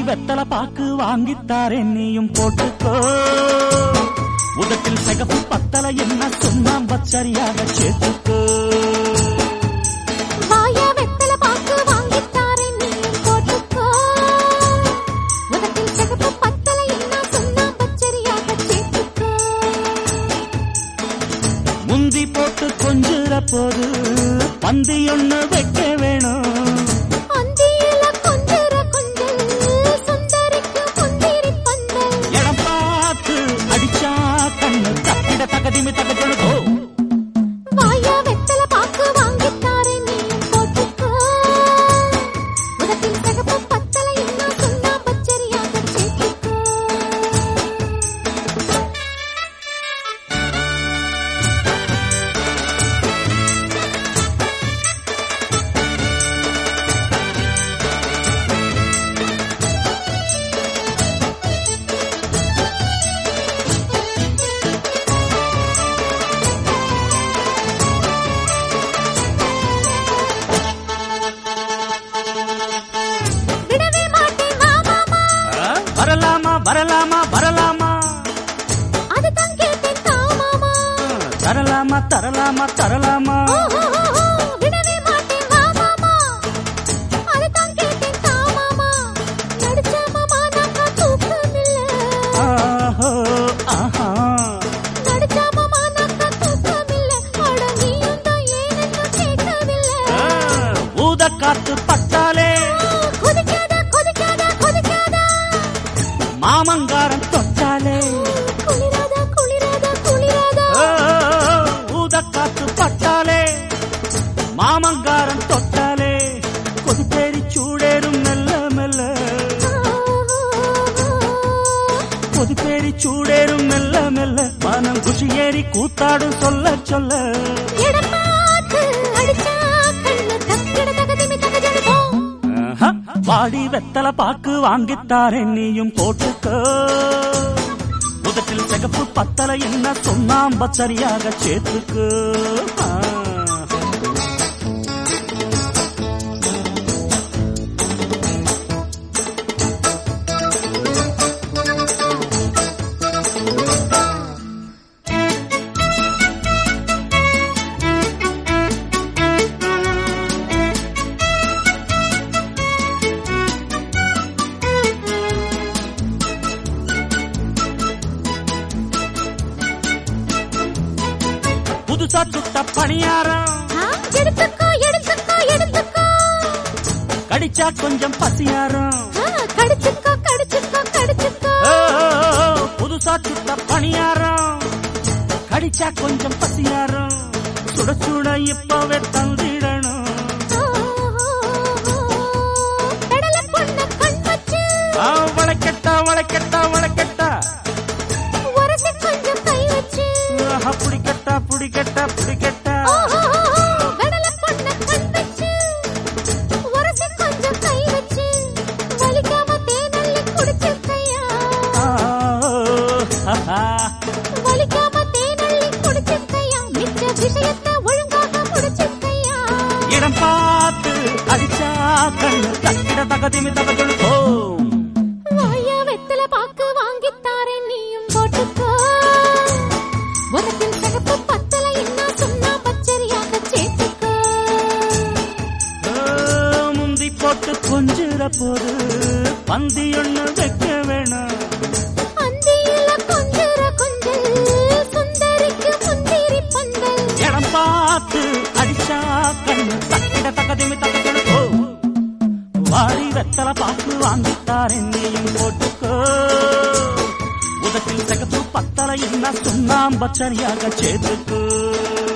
வெத்தல பாக்கு வாங்கித்தாரே நீயும் போட்டுக்கோ உதட்டில் சிகப்பு பத்தல என்ன சொன்னாம் சரியாக சேர்த்துக்கோ வாயா வெத்தல பாக்கு வாங்கித்தாரே நீயும் போட்டுக்கோ உதட்டில் சிகப்பு பத்தல என்ன சொன்னா பச்சரியாக சேர்த்துக்கோ முந்தி போட்டு கொஞ்சுற போது பந்தி ஒண்ணு வைக்க வேணும் அந்தியில கொஞ்சர கொஞ்சல் சுந்தரிக்கு முந்திரி பந்தல் இடம் பார்த்து அடிச்சா கண்ணு தப்பிட தகதிமி தகஜொழுதோ வாயா வெத்தல பாக்கு வாங்கித்தாரே நீயும் போட்டுக்கோ உதட்டில் சிகப்பு பத்தல என்ன சொன்னா பச்சரியாக சேர்த்துக்கோ விடவே மாட்டேன் வா மாமா வரலாமா வரலாமா வரலாமா அது தான் கேட்டேன் தா மாமா தரலாமா தரலாமா தரலாமா ஓஹோஹோஹோ, விடவே மாட்டேன் வா மாமா அது தான் கேட்டேன் தா மாமா நடிச்ச மாமா நாக்கா தூக்கமில்ல ஆஹோ ஆஹா நடிச்ச மாமா நாக்கா தூக்கமில்ல அட நீயும் தான் ஏனென்னு கேட்கவில்லை ஊத காத்து பட்டாலே கொதிக்காத கொதிக்காத கொதிக்காத மாமங்காரம் தொட்டாலே குளிராத குளிராத குளிராத ஊத காத்து பட்டாலே மாமங்காரம் தொட்டாலே கொதிப்பேரி சூடேறும் மெல்ல மெல்ல கொதிப்பேரி சூடேறும் மெல்ல மெல்ல மனம் குஷி ஏறி கூத்தாடும் சொல்ல சொல்ல இடம் பார்த்து அடிச்சா கண்ணு தக்கிட தகதிமி தகஜடுவோம் ஆஹா, வாடி வெத்தல பாக்கு வாங்கித்தாரே நீயும் போட்டுக்கோ உதட்டில் சிகப்பு பத்தல என்ன சொன்னாம்ப சரியாக சேர்த்துக்கு ஆ. புதுசா சுட்ட பணியாரம் ஆ, எடுத்துக்கோ எடுத்துக்கோ எடுத்துக்கோ கடிச்சா கொஞ்சம் பசியாரம் ஆ, கடிச்சுக்கோ கடிச்சுக்கோ கடிச்சுக்கோ ஓ, புதுசா சுட்ட பணியாரம் கடிச்சா கொஞ்சம் பசியாரம் சுட சுட இப்பவே தந்திடணும் கடலை பொண்ண கண் வச்சு ஆ, வளைக்கட்டா வளைக்கட்டா வளைக்கட்டா உரசி கொஞ்சம் கை வச்சு ஆஹா, புடிக்கட்டா புடிக்கட்டா புடிக்கட்டா கடலை பொண்ண கண் வச்சு உரசி கொஞ்சம் கை வச்சு வலிக்காம தேனள்ளி குடிச்சிருக்கையா ஆ, ஆஹா. வலிக்காம தேனள்ளி குடிச்சிருக்கையா மிச்ச விஷயத்தை ஒழுங்காக முடிச்சிருக்கையா இடம் பார்த்து அடிச்சா கண்ணு தக்கிட தகதிமி தகஜொழுதோம் வாயா வெத்தல பாக்கு வாங்கித்தாரே நீயும் போட்டுக்கோ உனக்கில் சிகப்பு பத்தல என்ன சொன்னா பச்சரியாக சேர்த்துக்கோ ஓ, முந்தி போட்டு கொஞ்சிற போது பந்தி ஒண்ணு வைக்க வேணும் அந்தியில கொஞ்சர கொஞ்சல் சுந்தரிக்கு முந்திரி பந்தல் இடம் பார்த்து அடிச்சா கண்ணு தக்கிட தகதிமி தகஜொழுதோ வாரி வெத்தல பாக்கு வாங்கித்தாரே நீயும் போட்டுக்கோ உதட்டில் சிகப்பு பத்தல என்ன சுண்ணாம்பச்சரியாக சேர்த்துக்கோ